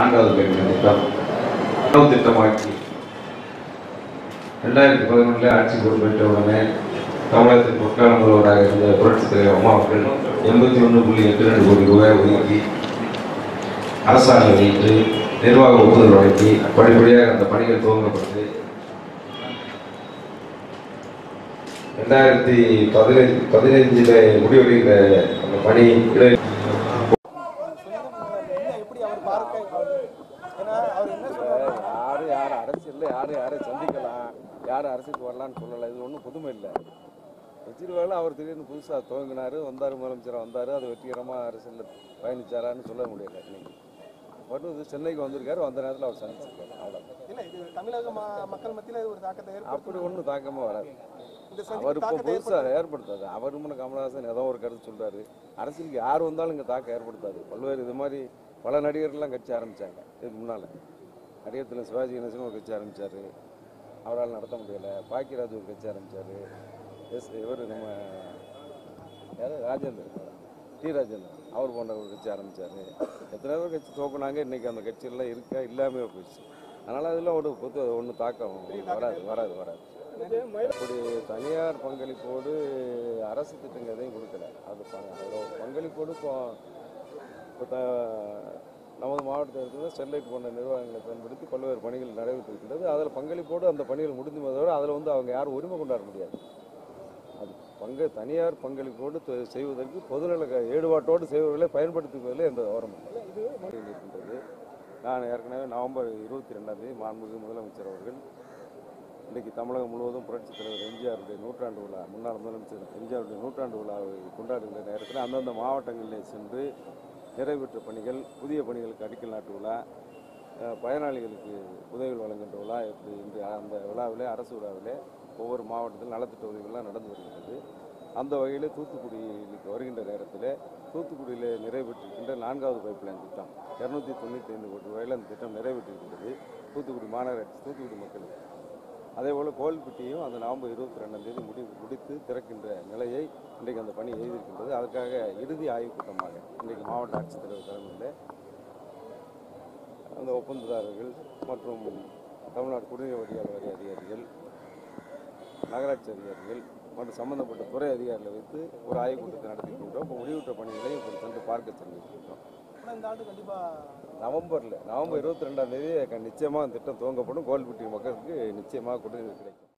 நான்காவது பேருந்து திட்டம் உணவு திட்டமாக்கி ரெண்டாயிரத்தி பதினொன்றில் ஆட்சி பொறுப்பேற்ற உடனே தமிழகத்தின் பொற்கால முதல்வராக இருந்த புரட்சித் தலைவர் அம்மா அவர்கள் எண்பத்தி ஒன்று புள்ளி எட்டு ரெண்டு கோடி ரூபாய் ஒதுக்கி அரசாணை வெளியிட்டு நிர்வாக ஒப்புதல் வழங்கி படிப்படியாக அந்த பணிகள் துவங்கப்பட்டு ரெண்டாயிரத்தி பதினைஞ்சு பதினைஞ்சில் முடிவடைகிற அந்த பணி இடை என்ன எப்படி அவர் பார்க்க ஏன்னா அவர் என்ன சொல்றாரு யாரு யார் அரசியல்ல யாரு யாரை சந்திக்கலாம் யார் அரசுக்கு வரலான்னு சொல்லலை இது ஒன்றும் புதுமை இல்லை கெஜ்ரிவால் அவர் திடீர்னு புதுசாக துவங்கினார் வந்தார் முதலமைச்சராக வந்தார் அது வெற்றிகரமாக அரசியலில் பயணிச்சாரான்னு சொல்ல முடியல இன்னைக்கு வருவது சென்னைக்கு வந்திருக்காரு வந்த நேரத்தில் அவர் சந்திச்சிருக்காரு அவ்வளோ இல்ல இது தமிழக ம- மக்கள் மத்தியில இது ஒரு தாக்கத்தை அப்படி ஏற்படுத்தும் ஒன்றும் தாக்கமாக வராது இந்த அவர் சந்திப்பு இப்போ தாக்கத்தை புதுசாக ஏற்படுத்தாது அவர் முன்ன கமலஹாசன் ஏதோ ஒரு கருத்து சொல்றாரு அரசியலுக்கு யார் வந்தாலும் இங்கே தாக்கம் ஏற்படுத்தாது பல்வேறு இது மாதிரி பல நடிகர்கள்லாம் கட்சி ஆரம்பிச்சாங்க இதுக்கு முன்னால் நடிகர் திரு சிவாஜி கணேசன் ஒரு கட்சி ஆரம்பிச்சார் அவரால் நடத்த முடியலை பாக்கியராஜ் ஒரு கட்சி ஆரம்பிச்சார் எஸ் இவர் நம்ம யார் ராஜேந்தர் டி ராஜேந்தர் அவர் போன்ற ஒரு கட்சி ஆரம்பிச்சார் எத்தனை பேர் கட்சி தோக்குனாங்க இன்றைக்கி அந்த கட்சியெல்லாம் இருக்கா இல்லாமே போயிடுச்சு அதனால் அதில் ஒரு பொது ஒன்றும் தாக்கம் வராது வராது வராது அப்படி தனியார் பங்களிப்போடு அரசு திட்டங்கள் எதையும் கொடுக்கல அது ப- அதோட பங்களிப்போடு இப்போ இப்போ த நமது மாவட்டத்தில் இருக்கிற ஸ்டெர்லைட் போன்ற நிர்வாகங்களை பயன்படுத்தி பல்வேறு பணிகள் நடைபெற்றிருக்கின்றது அதில் பங்களிப்போடு அந்த பணிகள் முடிந்து தவிர அதில் வந்து அவங்க யாரும் உரிமை கொண்டாட முடியாது அது பங்கு தனியார் பங்களிப்போடு தொ- செய்வதற்கு பொதுநல க- ஈடுபாட்டோடு செய்வர்களை பயன்படுத்துவதில் எந்த விவரம் இருக்கின்றது நான் ஏற்கனவே நவம்பர் இருபத்தி ரெண்டாம் தேதி மாண்புமிகு முதலமைச்சர் அவர்கள் இன்றைக்கு தமிழகம் முழுவதும் புரட்சித் தலைவர் எம்ஜிஆருடைய நூற்றாண்டு விழா முன்னாள் முதலமைச்சர் எம்ஜிஆருடைய நூற்றாண்டு விழாவை கொண்டாடுகின்ற நேரத்தில் அந்தந்த மாவட்டங்களிலே சென்று நிறைவேற்ற பணிகள் புதிய பணிகளுக்கு அடிக்கல் நாட்டு விழா அஹ், பயனாளிகளுக்கு உதவிகள் வழங்குகின்ற விழா இப்படி இன்று அந்த விழாவிலே அரசு விழாவிலே ஒவ்வொரு மாவட்டத்தில் நலத்திட்ட உதவிகள்லாம் நடந்து வருகிறது அந்த வகையில் தூத்துக்குடிக்கு வருகின்ற நேரத்தில் தூத்துக்குடியில் நிறைவேற்றிருக்கின்ற நான்காவது பைப் லைன் திட்டம் இரநூத்தி தொண்ணூற்றி ஐந்து கோடி ரூபாயில் அந்த திட்டம் நிறைவேற்றிருக்கிறது தூத்துக்குடி மாநகராட்சி தூத்துக்குடி மக்களுக்கு அதே போல் கோவில்பட்டியும் அந்த நவம்பர் இருபத்தி ரெண்டாம் தேதி முடி முடித்து திறக்கின்ற நிலையை இன்றைக்கு அந்த பணி எழுதியிருக்கின்றது அதுக்காக இறுதி ஆய்வுக் கூட்டமாக இன்றைக்கு மாவட்ட ஆட்சித்தலைவர் தலைமையில் அந்த ஒப்பந்ததாரர்கள் மற்றும் தமிழ்நாடு குடிநீர் வடிகால் வாரிய அதிகாரிகள் நகராட்சி அதிகாரிகள் மற்றும் சம்பந்தப்பட்ட துறை அதிகாரிகளை வைத்து ஒரு ஆய்வுக் கூட்டத்தை நடத்திக்கின்றோம் இப்போ முடிவுற்ற பணிகளை இப்போ சென்று பார்க்க சென்றிருக்கின்றோம் ஆனா இந்த ஆண்டு கண்டிப்பா நவம்பரில் நவம்பர் இருபத்தி ரெண்டாம் தேதி நிச்சயமாக அந்த திட்டம் துவங்கப்படும் கோவில்பட்டி மக்களுக்கு நிச்சயமாக குடிநீர் கிடைக்கும்